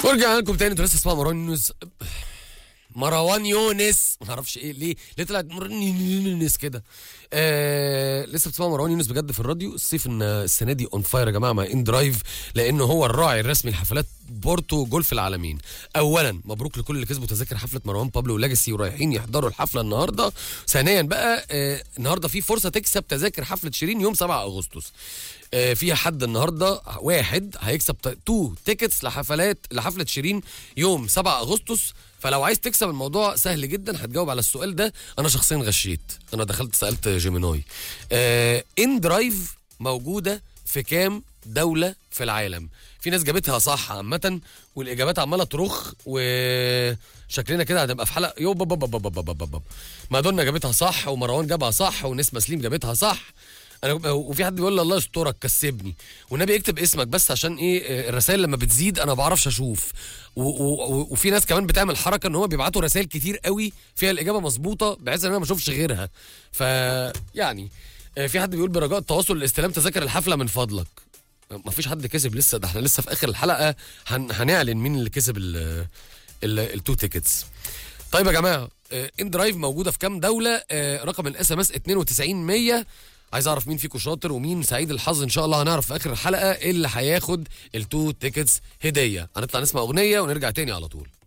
ورجعنا لكم تاني انتوا لسه اسمها مروان يونس مروان يونس ما اعرفش ايه ليه ليه طلعت مروان يونس كده آه لسه بتسمعوا مروان يونس بجد في الراديو الصيف ان السنه دي اون فاير يا جماعه مع ان درايف لانه هو الراعي الرسمي لحفلات بورتو جولف العالمين اولا مبروك لكل اللي كسبوا تذاكر حفله مروان بابلو ولاجاسي ورايحين يحضروا الحفله النهارده ثانيا بقى آه النهارده في فرصه تكسب تذاكر حفله شيرين يوم 7 اغسطس آه، فيها حد النهارده واحد هيكسب ت- تو تيكتس لحفلات لحفله شيرين يوم 7 اغسطس فلو عايز تكسب الموضوع سهل جدا هتجاوب على السؤال ده انا شخصيا غشيت انا دخلت سالت جيميناي آه ان درايف موجوده في كام دوله في العالم في ناس جابتها صح عامه والاجابات عماله ترخ وشكلنا كده هنبقى في حلقه يو بابا بابا بابا بابا بابا مادونا جابتها صح ومروان جابها صح ونسمه سليم جابتها صح انا وفي حد بيقول لي الله يسترك كسبني والنبي اكتب اسمك بس عشان ايه آه، الرسائل لما بتزيد انا ما بعرفش اشوف و- و- و- وفي ناس كمان بتعمل حركه ان هم بيبعتوا رسائل كتير قوي فيها الاجابه مظبوطه بحيث ان انا ما اشوفش غيرها ف يعني آه، في حد بيقول برجاء التواصل لاستلام تذاكر الحفله من فضلك ما فيش حد كسب لسه ده احنا لسه في اخر الحلقه هن هنعلن مين اللي كسب ال- ال- التو تيكتس طيب يا جماعه آه، ان درايف موجوده في كام دوله آه، رقم الاس ام اس 92100 عايز اعرف مين فيكم شاطر ومين سعيد الحظ ان شاء الله هنعرف في اخر الحلقه إيه اللي هياخد التو تيكتس هديه هنطلع نسمع اغنيه ونرجع تاني على طول